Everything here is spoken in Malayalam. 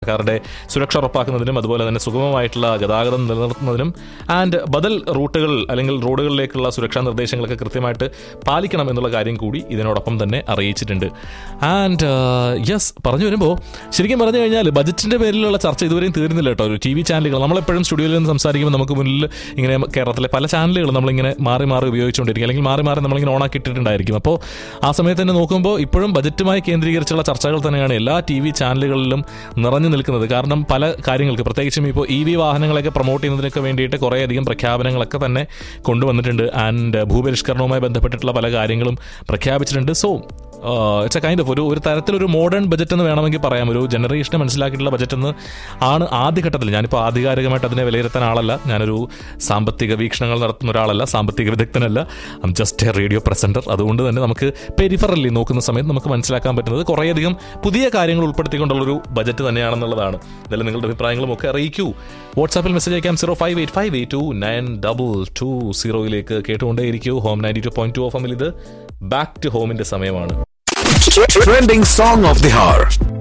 ക്കാരുടെ സുരക്ഷ ഉറപ്പാക്കുന്നതിനും അതുപോലെ തന്നെ സുഗമമായിട്ടുള്ള ഗതാഗതം നിലനിർത്തുന്നതിനും ആൻഡ് ബദൽ റൂട്ടുകൾ അല്ലെങ്കിൽ റോഡുകളിലേക്കുള്ള സുരക്ഷാ നിർദ്ദേശങ്ങളൊക്കെ കൃത്യമായിട്ട് പാലിക്കണം എന്നുള്ള കാര്യം കൂടി ഇതിനോടൊപ്പം തന്നെ അറിയിച്ചിട്ടുണ്ട് ആൻഡ് യെസ് പറഞ്ഞു വരുമ്പോൾ ശരിക്കും പറഞ്ഞു കഴിഞ്ഞാൽ ബജറ്റിന്റെ പേരിലുള്ള ചർച്ച ഇതുവരെയും തീർന്നില്ല കേട്ടോ ഒരു ടി വി ചാനലുകൾ നമ്മളെപ്പോഴും സ്റ്റുഡിയോയിൽ നിന്ന് സംസാരിക്കുമ്പോൾ നമുക്ക് മുന്നിൽ ഇങ്ങനെ കേരളത്തിലെ പല ചാനലുകൾ നമ്മളിങ്ങനെ മാറി മാറി ഉപയോഗിച്ചുകൊണ്ടിരിക്കും അല്ലെങ്കിൽ മാറി മാറി നമ്മളിങ്ങനെ ഓണാക്കി ഇട്ടിട്ടുണ്ടായിരിക്കും അപ്പോൾ ആ സമയത്ത് തന്നെ നോക്കുമ്പോൾ ഇപ്പോഴും ബജറ്റുമായി കേന്ദ്രീകരിച്ചുള്ള ചർച്ചകൾ തന്നെയാണ് എല്ലാ ടി വി ചാനലുകളിലും നിറഞ്ഞു നിൽക്കുന്നത് കാരണം പല കാര്യങ്ങൾക്ക് പ്രത്യേകിച്ചും ഇപ്പോൾ ഇ വി വാഹനങ്ങളൊക്കെ പ്രൊമോട്ട് ചെയ്യുന്നതിനൊക്കെ വേണ്ടിയിട്ട് കുറേയധികം പ്രഖ്യാപനങ്ങളൊക്കെ തന്നെ കൊണ്ടുവന്നിട്ടുണ്ട് ആൻഡ് ഭൂപരിഷ്കരണവുമായി ബന്ധപ്പെട്ടിട്ടുള്ള പല കാര്യങ്ങളും പ്രഖ്യാപിച്ചിട്ടുണ്ട് so it's a kind of ഒരു ഒരു തരത്തിലൊരു മോഡേൺ ബജറ്റ് എന്ന് വേണമെങ്കിൽ പറയാം ഒരു ജനറേഷനെ മനസ്സിലാക്കിയിട്ടുള്ള ബജറ്റ് എന്ന് ആണ് ആദ്യഘട്ടത്തിൽ ഞാനിപ്പോൾ ആധികാരികമായിട്ട് അതിനെ വിലയിരുത്താൻ ആളല്ല ഞാനൊരു സാമ്പത്തിക വീക്ഷണങ്ങൾ നടത്തുന്ന ഒരാളല്ല സാമ്പത്തിക വിദഗ്ധനല്ല I'm just a radio presenter അതുകൊണ്ട് തന്നെ നമുക്ക് പെരിഫറലി നോക്കുന്ന സമയത്ത് നമുക്ക് മനസ്സിലാക്കാൻ പറ്റുന്നത് കുറേയധികം പുതിയ കാര്യങ്ങൾ ഉൾപ്പെടുത്തിക്കൊണ്ടുള്ളൊരു ബജറ്റ് തന്നെയാണെന്നുള്ളതാണ് ഇതിൽ നിങ്ങളുടെ അഭിപ്രായങ്ങളും ഒക്കെ അറിയിക്കൂ വാട്സാപ്പിൽ മെസ്സേജ് അയക്കാം zero five eight five eight two nine double two സീറോയിലേക്ക് കേട്ടുകൊണ്ടേയിരിക്കൂ home ninety two point two of ഇത് ബാക്ക് ടു ഹോമിന്റെ സമയമാണ് Trending song of the hour.